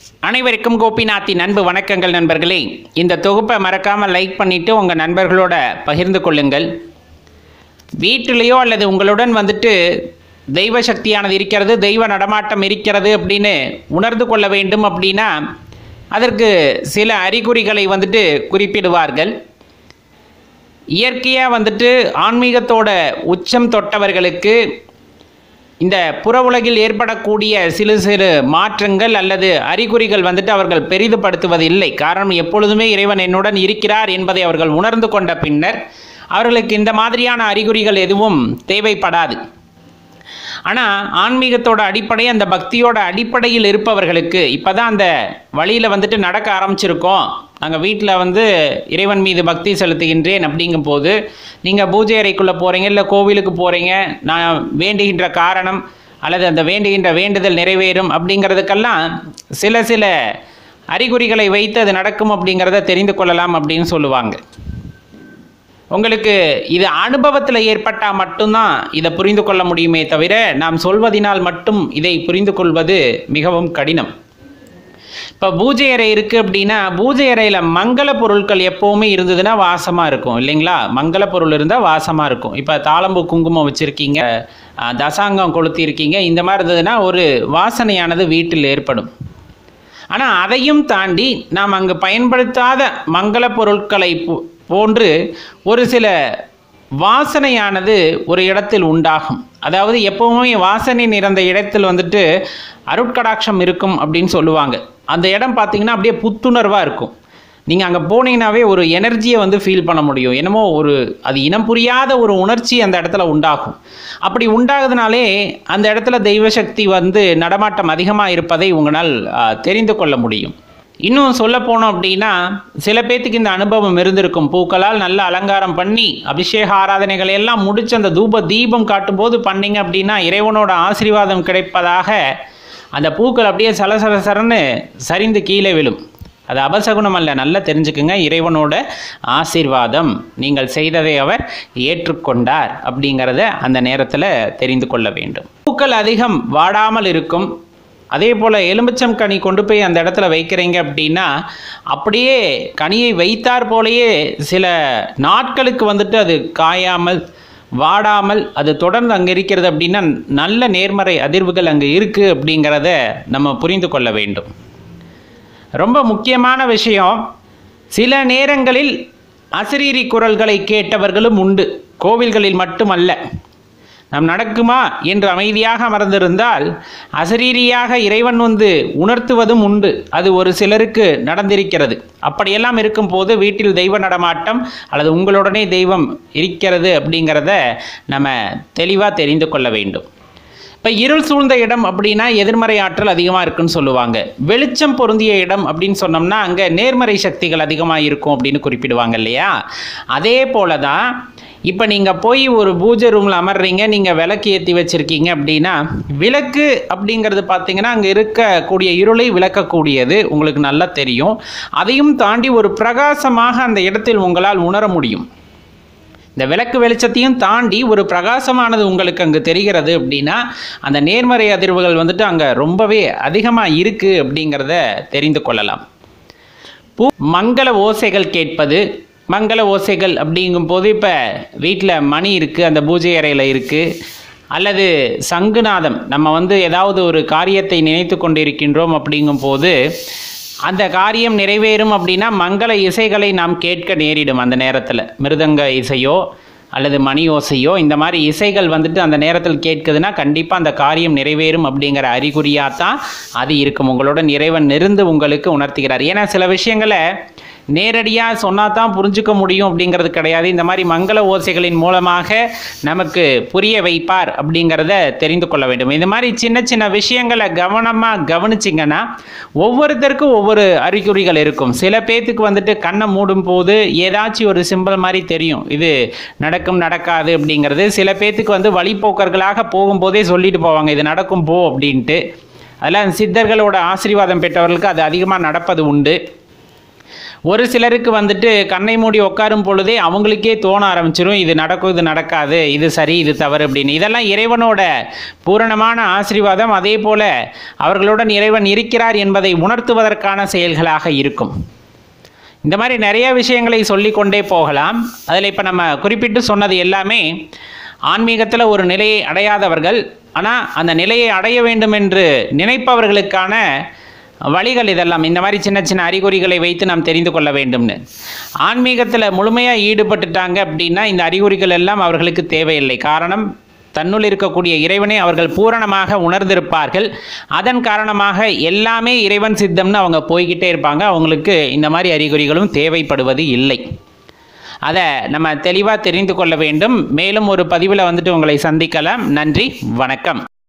அனைவருக்கும் கோபிநாத்தின் அன்பு வணக்கங்கள் நண்பர்களே இந்த தொகுப்பை மறக்காமல் லைக் பண்ணிவிட்டு உங்கள் நண்பர்களோட பகிர்ந்து கொள்ளுங்கள் வீட்டிலேயோ அல்லது உங்களுடன் வந்துட்டு தெய்வ சக்தியானது இருக்கிறது தெய்வ நடமாட்டம் இருக்கிறது அப்படின்னு உணர்ந்து கொள்ள வேண்டும் அப்படின்னா அதற்கு சில அறிகுறிகளை வந்துட்டு குறிப்பிடுவார்கள் இயற்கையாக வந்துட்டு ஆன்மீகத்தோட உச்சம் தொட்டவர்களுக்கு இந்த புற உலகில் ஏற்படக்கூடிய சிறு சிறு மாற்றங்கள் அல்லது அறிகுறிகள் வந்துட்டு அவர்கள் பெரிதுபடுத்துவதில்லை காரணம் எப்பொழுதுமே இறைவன் என்னுடன் இருக்கிறார் என்பதை அவர்கள் உணர்ந்து கொண்ட பின்னர் அவர்களுக்கு இந்த மாதிரியான அறிகுறிகள் எதுவும் தேவைப்படாது ஆனால் ஆன்மீகத்தோட அடிப்படை அந்த பக்தியோட அடிப்படையில் இருப்பவர்களுக்கு இப்போ தான் அந்த வழியில் வந்துட்டு நடக்க ஆரம்பிச்சிருக்கோம் நாங்கள் வீட்டில் வந்து இறைவன் மீது பக்தி செலுத்துகின்றேன் அப்படிங்கும் போது நீங்கள் பூஜை அறைக்குள்ளே போகிறீங்க இல்லை கோவிலுக்கு போகிறீங்க நான் வேண்டுகின்ற காரணம் அல்லது அந்த வேண்டுகின்ற வேண்டுதல் நிறைவேறும் அப்படிங்கிறதுக்கெல்லாம் சில சில அறிகுறிகளை வைத்து அது நடக்கும் அப்படிங்கிறத தெரிந்து கொள்ளலாம் அப்படின்னு சொல்லுவாங்க உங்களுக்கு இது அனுபவத்தில் ஏற்பட்டால் மட்டும்தான் இதை புரிந்து கொள்ள முடியுமே தவிர நாம் சொல்வதினால் மட்டும் இதை புரிந்து கொள்வது மிகவும் கடினம் இப்போ பூஜை அறை இருக்குது அப்படின்னா பூஜை அறையில் மங்கள பொருட்கள் எப்போவுமே இருந்ததுன்னா வாசமாக இருக்கும் இல்லைங்களா மங்கள பொருள் இருந்தால் வாசமாக இருக்கும் இப்போ தாளம்பூ குங்குமம் வச்சுருக்கீங்க அஹ், தசாங்கம் கொளுத்திருக்கீங்க இந்த மாதிரி இருந்ததுன்னா ஒரு வாசனையானது வீட்டில் ஏற்படும் ஆனால் அதையும் தாண்டி நாம் அங்கு பயன்படுத்தாத மங்கள பொருட்களை போ- போன்று ஒரு சில வாசனையானது ஒரு இடத்தில் உண்டாகும் அதாவது எப்பவுமே வாசனை நிறைந்த இடத்தில் வந்துட்டு அருட்கடாட்சம் இருக்கும் அப்படின்னு சொல்லுவாங்க அந்த இடம் பார்த்தீங்கன்னா அப்படியே புத்துணர்வாக இருக்கும் நீங்கள் அங்கே போனீங்கன்னாவே ஒரு எனர்ஜியை வந்து ஃபீல் பண்ண முடியும் என்னமோ ஒரு அது இனம் புரியாத ஒரு உணர்ச்சி அந்த இடத்துல உண்டாகும் அப்படி உண்டாகுதுனாலே அந்த இடத்துல தெய்வ சக்தி வந்து நடமாட்டம் அதிகமாக இருப்பதை உங்களால் ஆ, தெரிந்து கொள்ள முடியும் இன்னும் சொல்ல போனோம் அப்படின்னா சில பேர்த்துக்கு இந்த அனுபவம் இருந்திருக்கும் பூக்களால் நல்ல அலங்காரம் பண்ணி அபிஷேக ஆராதனைகளை எல்லாம் முடிச்சு அந்த தூப தீபம் காட்டும்போது பண்ணீங்க அப்படின்னா இறைவனோட ஆசீர்வாதம் கிடைப்பதாக அந்த பூக்கள் அப்படியே சலசல சரன்னு சரிந்து கீழே விழும் அது அபசகுணம் அல்ல நல்லா தெரிஞ்சுக்குங்க இறைவனோட ஆசீர்வாதம் நீங்கள் செய்ததை அவர் ஏற்றுக்கொண்டார் அப்படிங்கிறத அந்த நேரத்தில் தெரிந்து கொள்ள வேண்டும் பூக்கள் அதிகம் வாடாமல் இருக்கும் அதே போல் எலுமிச்சம் கனி கொண்டு போய் அந்த இடத்துல வைக்கிறீங்க அப்படின்னா அப்படியே கனியை வைத்தார் போலயே சில நாட்களுக்கு வந்துட்டு அது காயாமல் வாடாமல் அது தொடர்ந்து அங்கே இருக்கிறது அப்படின்னா நல்ல நேர்மறை அதிர்வுகள் அங்கே இருக்குது அப்படிங்கிறத நம்ம புரிந்து கொள்ள வேண்டும் ரொம்ப முக்கியமான விஷயம் சில நேரங்களில் அசரீரி குரல்களை கேட்டவர்களும் உண்டு கோவில்களில் மட்டுமல்ல நாம் நடக்குமா என்று அமைதியாக அமர்ந்திருந்தால் அசரீரியாக இறைவன் வந்து உணர்த்துவதும் உண்டு அது ஒரு சிலருக்கு நடந்திருக்கிறது அப்படியெல்லாம் இருக்கும்போது வீட்டில் தெய்வ நடமாட்டம் அல்லது உங்களுடனே தெய்வம் இருக்கிறது அப்படிங்கிறத நம்ம தெளிவாக தெரிந்து கொள்ள வேண்டும் இப்போ இருள் சூழ்ந்த இடம் அப்படின்னா எதிர்மறை ஆற்றல் அதிகமாக இருக்குன்னு சொல்லுவாங்க வெளிச்சம் பொருந்திய இடம் அப்படின்னு சொன்னோம்னா அங்கே நேர்மறை சக்திகள் அதிகமாக இருக்கும் அப்படின்னு குறிப்பிடுவாங்க இல்லையா அதே போல தான் இப்போ நீங்கள் போய் ஒரு பூஜை ரூமில் அமர்றீங்க நீங்கள் விளக்கு ஏற்றி வச்சுருக்கீங்க அப்படின்னா விளக்கு அப்படிங்கிறது பார்த்தீங்கன்னா அங்கே இருக்கக்கூடிய இருளை விளக்கக்கூடியது உங்களுக்கு நல்லா தெரியும் அதையும் தாண்டி ஒரு பிரகாசமாக அந்த இடத்தில் உங்களால் உணர முடியும் இந்த விளக்கு வெளிச்சத்தையும் தாண்டி ஒரு பிரகாசமானது உங்களுக்கு அங்கு தெரிகிறது அப்படின்னா அந்த நேர்மறை அதிர்வுகள் வந்துட்டு அங்கே ரொம்பவே அதிகமாக இருக்குது அப்படிங்கிறத தெரிந்து கொள்ளலாம் பூ மங்கள ஓசைகள் கேட்பது மங்கள ஓசைகள் அப்படிங்கும்போது இப்போ வீட்டில் மணி இருக்குது அந்த பூஜை அறையில் இருக்குது அல்லது சங்குநாதம் நம்ம வந்து ஏதாவது ஒரு காரியத்தை நினைத்து கொண்டிருக்கின்றோம் அப்படிங்கும்போது அந்த காரியம் நிறைவேறும் அப்படின்னா மங்கள இசைகளை நாம் கேட்க நேரிடும் அந்த நேரத்தில் மிருதங்க இசையோ அல்லது மணி ஓசையோ இந்த மாதிரி இசைகள் வந்துட்டு அந்த நேரத்தில் கேட்குதுன்னா கண்டிப்பாக அந்த காரியம் நிறைவேறும் அப்படிங்கிற அறிகுறியாக தான் அது இருக்கும் உங்களுடன் இறைவன் நெருந்து உங்களுக்கு உணர்த்துகிறார் ஏன்னா சில விஷயங்களை நேரடியாக சொன்னால் தான் புரிஞ்சுக்க முடியும் அப்படிங்கிறது கிடையாது இந்த மாதிரி மங்கள ஓசைகளின் மூலமாக நமக்கு புரிய வைப்பார் அப்படிங்கிறத தெரிந்து கொள்ள வேண்டும் இந்த மாதிரி சின்ன சின்ன விஷயங்களை கவனமாக கவனிச்சிங்கன்னா ஒவ்வொருத்தருக்கும் ஒவ்வொரு அறிகுறிகள் இருக்கும் சில பேர்த்துக்கு வந்துட்டு கண்ணை மூடும் போது ஏதாச்சும் ஒரு சிம்பிள் மாதிரி தெரியும் இது நடக்கும் நடக்காது அப்படிங்கிறது சில பேர்த்துக்கு வந்து வழிப்போக்கர்களாக போகும்போதே சொல்லிட்டு போவாங்க இது நடக்கும் போ அப்படின்ட்டு அதெல்லாம் சித்தர்களோட ஆசீர்வாதம் பெற்றவர்களுக்கு அது அதிகமாக நடப்பது உண்டு ஒரு சிலருக்கு வந்துட்டு கண்ணை மூடி உட்காரும் பொழுதே அவங்களுக்கே தோண ஆரம்பிச்சிடும் இது நடக்கும் இது நடக்காது இது சரி இது தவறு அப்படின்னு இதெல்லாம் இறைவனோட பூரணமான ஆசீர்வாதம் அதே போல அவர்களுடன் இறைவன் இருக்கிறார் என்பதை உணர்த்துவதற்கான செயல்களாக இருக்கும் இந்த மாதிரி நிறைய விஷயங்களை சொல்லிக்கொண்டே போகலாம் அதில் இப்போ நம்ம குறிப்பிட்டு சொன்னது எல்லாமே ஆன்மீகத்தில் ஒரு நிலையை அடையாதவர்கள் ஆனால் அந்த நிலையை அடைய வேண்டும் என்று நினைப்பவர்களுக்கான வழிகள் இதெல்லாம் இந்த மாதிரி சின்ன சின்ன அறிகுறிகளை வைத்து நாம் தெரிந்து கொள்ள வேண்டும்னு ஆன்மீகத்தில் முழுமையாக ஈடுபட்டுட்டாங்க அப்படின்னா இந்த அறிகுறிகள் எல்லாம் அவர்களுக்கு தேவையில்லை காரணம் தன்னுள் இருக்கக்கூடிய இறைவனை அவர்கள் பூரணமாக உணர்ந்திருப்பார்கள் அதன் காரணமாக எல்லாமே இறைவன் சித்தம்னு அவங்க போய்கிட்டே இருப்பாங்க அவங்களுக்கு இந்த மாதிரி அறிகுறிகளும் தேவைப்படுவது இல்லை அதை நம்ம தெளிவாக தெரிந்து கொள்ள வேண்டும் மேலும் ஒரு பதிவில் வந்துட்டு உங்களை சந்திக்கலாம் நன்றி வணக்கம்